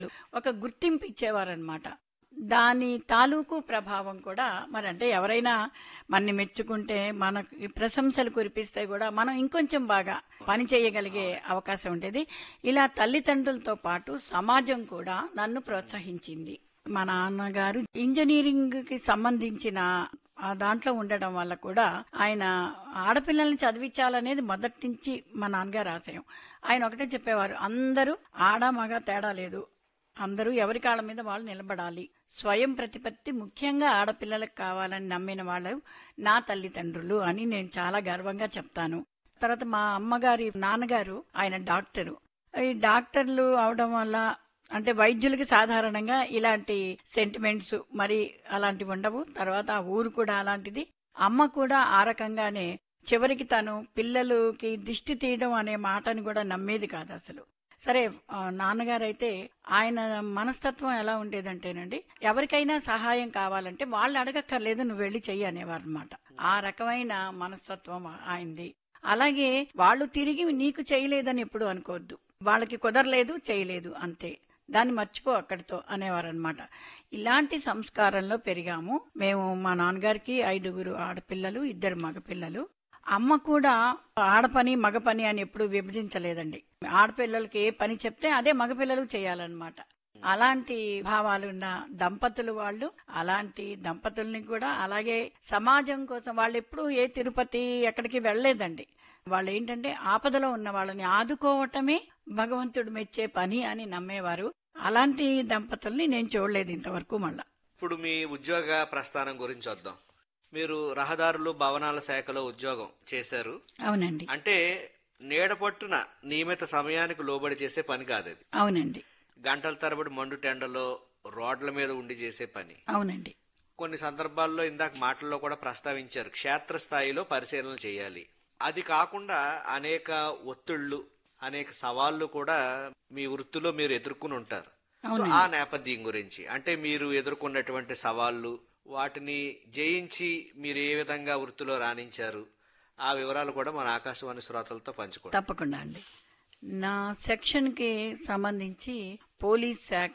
ఒక గుర్తింపు ఇచ్చేవారనమాట దాని తాలూకు ప్రభావం కూడా మరి అంటే ఎవరైనా మనని మెచ్చుకుంటే మనకు ఈ ప్రశంసలు కురిపిస్తే కూడా మనం ఇంకొంచెం బాగా పని చేయగలిగే అవకాశం ఉండేది ఇలా తల్లిదండ్రులతో పాటు సమాజం కూడా నన్ను ప్రోత్సహించింది మా నాన్నగారు ఇంజనీరింగ్ కి సంబంధించిన ఆ దాంట్లో ఉండడం వల్ల కూడా ఆయన ఆడపిల్లల్ని చదివించాలనేది మొదటి నుంచి మా నాన్నగారు ఆశయం ఆయన ఒకటే చెప్పేవారు అందరూ ఆడ మగ తేడా లేదు అందరూ ఎవరి కాళ్ళ మీద వాళ్ళు నిలబడాలి స్వయం ప్రతిపత్తి ముఖ్యంగా ఆడపిల్లలకు కావాలని నమ్మిన వాళ్ళు నా తల్లిదండ్రులు అని నేను చాలా గర్వంగా చెప్తాను తర్వాత మా అమ్మగారి నాన్నగారు ఆయన డాక్టరు ఈ డాక్టర్లు అవడం వల్ల అంటే వైద్యులకి సాధారణంగా ఇలాంటి సెంటిమెంట్స్ మరి అలాంటివి ఉండవు తర్వాత ఆ ఊరు కూడా అలాంటిది అమ్మ కూడా ఆ రకంగానే చివరికి తను పిల్లలకి దిష్టి తీయడం అనే మాటని కూడా నమ్మేది కాదు అసలు సరే ఆ, నాన్నగారైతే ఆయన మనస్తత్వం ఎలా ఉండేదంటేనండి ఎవరికైనా సహాయం కావాలంటే వాళ్ళు అడగక్కర్లేదు నువ్వు వెళ్ళి చెయ్యి అనేవారు అనమాట ఆ రకమైన మనస్తత్వం ఆయనది అలాగే వాళ్ళు తిరిగి నీకు చేయలేదని ఎప్పుడు అనుకోవద్దు వాళ్ళకి కుదరలేదు చేయలేదు అంతే దాన్ని మర్చిపో అక్కడితో అనేవారనమాట ఇలాంటి సంస్కారంలో పెరిగాము మేము మా నాన్నగారికి ఐదుగురు ఆడపిల్లలు ఇద్దరు మగపిల్లలు అమ్మ కూడా ఆడపని మగ పని అని ఎప్పుడు విభజించలేదండి ఆడపిల్లలకి ఏ పని చెప్తే అదే మగపిల్లలు చేయాలన్నమాట అలాంటి భావాలున్న దంపతులు వాళ్ళు అలాంటి దంపతుల్ని కూడా అలాగే సమాజం కోసం వాళ్ళు ఎప్పుడు ఏ తిరుపతి ఎక్కడికి వెళ్ళలేదండి వాళ్ళు ఏంటంటే ఆపదలో ఉన్న వాళ్ళని ఆదుకోవటమే భగవంతుడు మెచ్చే పని అని నమ్మేవారు అలాంటి దంపతుల్ని నేను చూడలేదు ఇంతవరకు మళ్ళా ఇప్పుడు మీ ఉద్యోగ ప్రస్థానం గురించి వద్దాం మీరు రహదారులు భవనాల శాఖలో ఉద్యోగం చేశారు అవునండి అంటే నీడ పట్టున నియమిత సమయానికి లోబడి చేసే పని కాదు అది అవునండి గంటల తరబడి మండు టెండలో రోడ్ల మీద ఉండి చేసే పని అవునండి కొన్ని సందర్భాల్లో ఇందాక మాటల్లో కూడా ప్రస్తావించారు క్షేత్రస్థాయిలో పరిశీలన చేయాలి అది కాకుండా అనేక ఒత్తిళ్లు అనేక సవాళ్లు కూడా మీ వృత్తిలో మీరు ఎదుర్కొని ఉంటారు సో అవునండి. ఆ నేపథ్యం గురించి అంటే మీరు ఎదుర్కొన్నటువంటి సవాళ్లు వాటిని జయించి మీరు ఏ విధంగా వృత్తిలో రాణించారు ఆ వివరాలు కూడా మన ఆకాశవాణి శ్రోతలతో పంచుకోండి తప్పకుండా అండి నా సెక్షన్కి సంబంధించి పోలీస్ శాఖ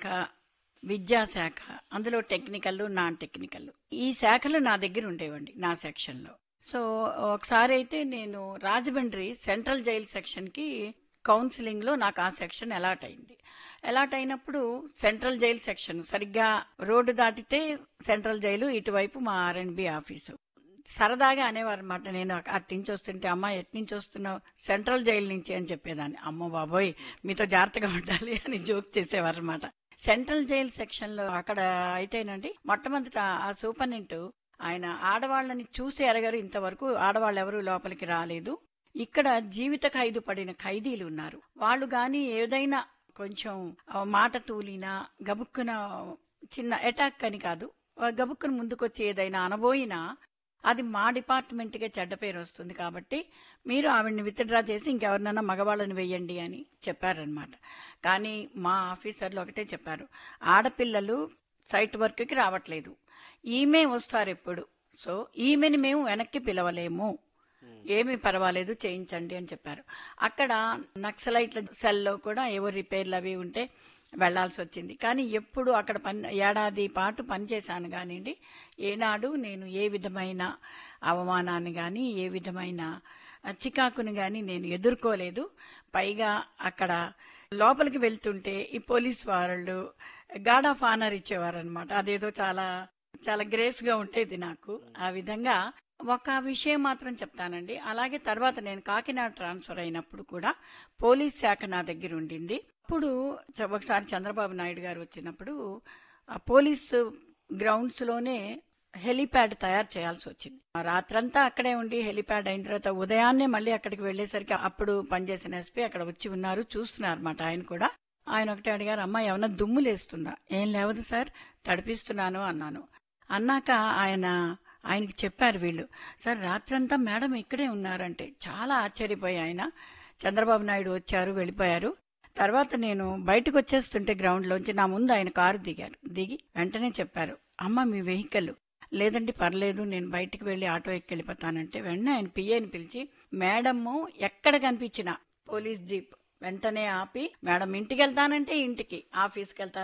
విద్యాశాఖ అందులో టెక్నికల్ నాన్ టెక్నికల్ ఈ శాఖలు నా దగ్గర ఉండేవండి నా సెక్షన్లో సో ఒకసారి అయితే నేను రాజమండ్రి సెంట్రల్ జైల్ సెక్షన్కి కౌన్సిలింగ్లో నాకు ఆ సెక్షన్ అలాట్ అయింది అలాట్ అయినప్పుడు సెంట్రల్ జైల్ సెక్షన్ సరిగ్గా రోడ్డు దాటితే సెంట్రల్ జైలు ఇటువైపు మా ఆర్ఎండ్బి ఆఫీసు సరదాగా అనేవారు అనమాట నేను అటు నుంచి వస్తుంటే అమ్మ ఎటు నుంచి వస్తున్నావు సెంట్రల్ జైలు నుంచి అని చెప్పేదాన్ని అమ్మ బాబోయ్ మీతో జాగ్రత్తగా ఉండాలి అని జోక్ చేసేవారు అనమాట సెంట్రల్ జైల్ సెక్షన్ లో అక్కడ అయితేనండి మొట్టమొదట ఆ సూపరింటెంట్ ఆయన ఆడవాళ్ళని చూసి ఎరగారు ఇంతవరకు ఆడవాళ్ళు ఎవరు లోపలికి రాలేదు ఇక్కడ జీవిత ఖైదు పడిన ఖైదీలు ఉన్నారు వాళ్ళు గాని ఏదైనా కొంచెం ఆ, మాట తూలినా గబుక్కున చిన్న అటాక్ అని కాదు ఆ గబుక్కున ముందుకొచ్చి ఏదైనా అనబోయినా అది మా డిపార్ట్మెంట్ కే చెడ్డ పేరు వస్తుంది కాబట్టి మీరు ఆవిడ్ని విత్డ్రా చేసి ఇంకెవరినైనా మగవాళ్ళని వెయ్యండి అని చెప్పారనమాట కానీ మా ఆఫీసర్లు ఒకటే చెప్పారు ఆడపిల్లలు సైట్ వర్క్కి రావట్లేదు ఈమె వస్తారు ఎప్పుడు సో ఈమెని మేము వెనక్కి పిలవలేము ఏమీ పర్వాలేదు చేయించండి అని చెప్పారు అక్కడ నక్సలైట్ల సెల్లో కూడా ఏవో రిపేర్లు అవి ఉంటే వెళ్లాల్సి వచ్చింది కానీ ఎప్పుడు అక్కడ పని ఏడాది పాటు పనిచేశాను కానివ్వండి ఏనాడు నేను ఏ విధమైన అవమానాన్ని కానీ ఏ విధమైన చికాకుని కానీ నేను ఎదుర్కోలేదు పైగా అక్కడ లోపలికి వెళ్తుంటే ఈ పోలీస్ వాళ్ళు గార్డ్ ఆఫ్ ఆనర్ ఇచ్చేవారు అనమాట అదేదో చాలా చాలా గ్రేస్ గా ఉండేది నాకు ఆ విధంగా ఒక విషయం మాత్రం చెప్తానండి అలాగే తర్వాత నేను కాకినాడ ట్రాన్స్ఫర్ అయినప్పుడు కూడా పోలీస్ శాఖ నా దగ్గర ఉండింది అప్పుడు చ- ఒకసారి చంద్రబాబు నాయుడు గారు వచ్చినప్పుడు ఆ పోలీసు గ్రౌండ్స్ లోనే హెలిప్యాడ్ తయారు చేయాల్సి వచ్చింది ఆ రాత్రంతా అక్కడే ఉండి హెలిప్యాడ్ అయిన తర్వాత ఉదయాన్నే మళ్ళీ అక్కడికి వెళ్ళేసరికి అప్పుడు పనిచేసిన ఎస్పీ అక్కడ వచ్చి ఉన్నారు చూస్తున్నారు అన్నమాట ఆయన కూడా ఆయన ఒకటే అడిగారు అమ్మ ఏమన్నా దుమ్ము లేస్తుందా ఏం లేవదు సార్ తడిపిస్తున్నాను అన్నాను అన్నాక ఆయన ఆయనకి చెప్పారు వీళ్ళు సార్ రాత్రంతా మేడం ఇక్కడే ఉన్నారంటే చాలా ఆశ్చర్యపోయి ఆయన చంద్రబాబు నాయుడు వచ్చారు వెళ్ళిపోయారు తర్వాత నేను బయటకు వచ్చేస్తుంటే గ్రౌండ్ లోంచి నా ముందు ఆయన కారు దిగారు దిగి వెంటనే చెప్పారు అమ్మ మీ వెహికల్ లేదండి పర్లేదు నేను బయటికి వెళ్ళి ఆటో ఎక్కి వెళ్ళిపోతానంటే వెంటనే ఆయన పిఏని పిలిచి మేడము ఎక్కడ కనిపించినా పోలీస్ జీప్ వెంటనే ఆపి మేడం ఇంటికి వెళ్తానంటే ఇంటికి ఆఫీస్కి వెళ్తాను